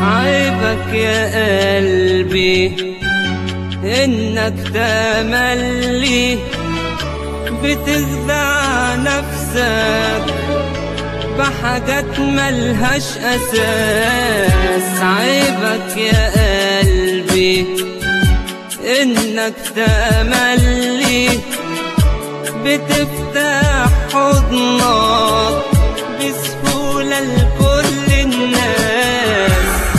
عيبك يا قلبي انك تملي بتخدع نفسك بحاجات ملهاش اساس عيبك يا قلبي انك تملي بتفتح حضنك بسهولة لكل الناس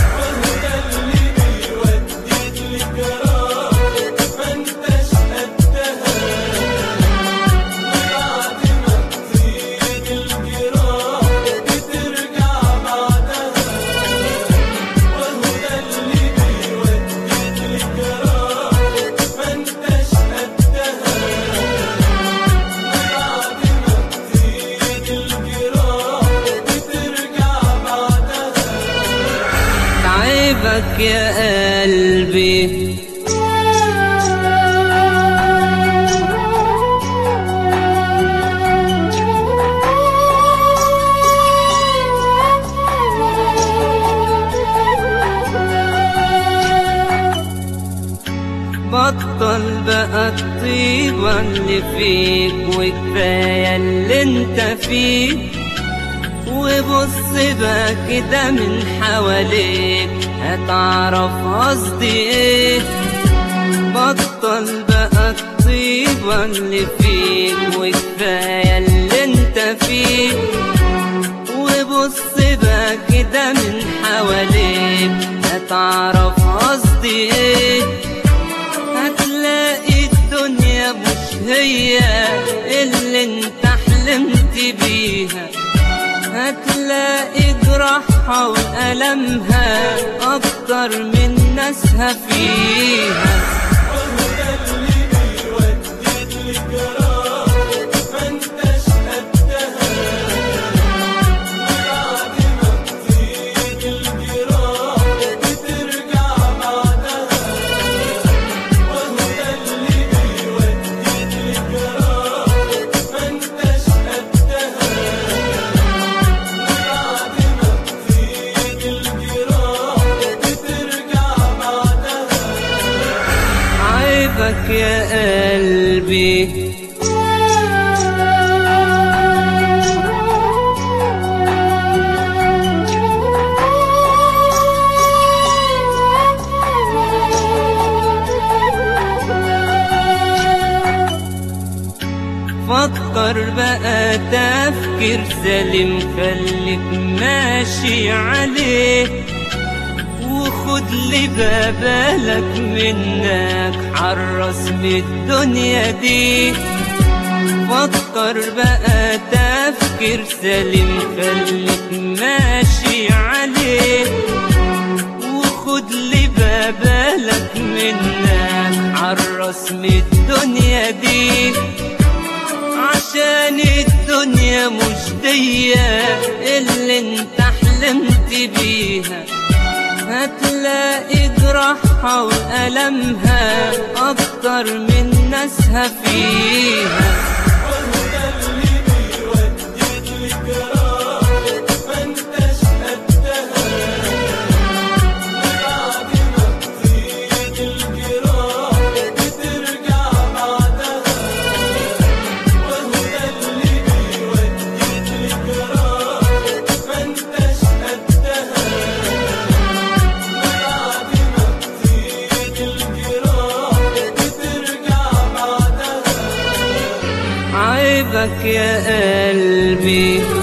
عيبك يا قلبي بطل بقى الطيبة اللي فيك وكفاية اللي انت فيه وبص بقى كده من حواليك هتعرف قصدي ايه بطل بقى الطيبة اللي فيك وكفاية اللي انت فيه وبص بقى كده من حواليك هتعرف قصدي ايه هتلاقي الدنيا مش هي اللي انت حلمت بيها هتلاقي جراحها وألمها أكتر من ناسها فيها عيبك يا قلبي فكر بقى تفكير سليم خليك ماشي عليه وخد لي بالك منك حرص من الدنيا دي فكر بقى تفكير سليم خليك ماشي عليه وخد لي بالك منك حرص من الدنيا دي عشان الدنيا مش دية اللي انت حلمت بيها هتلاقي جراحها وألمها أكتر من ناسها فيها عيبك يا قلبي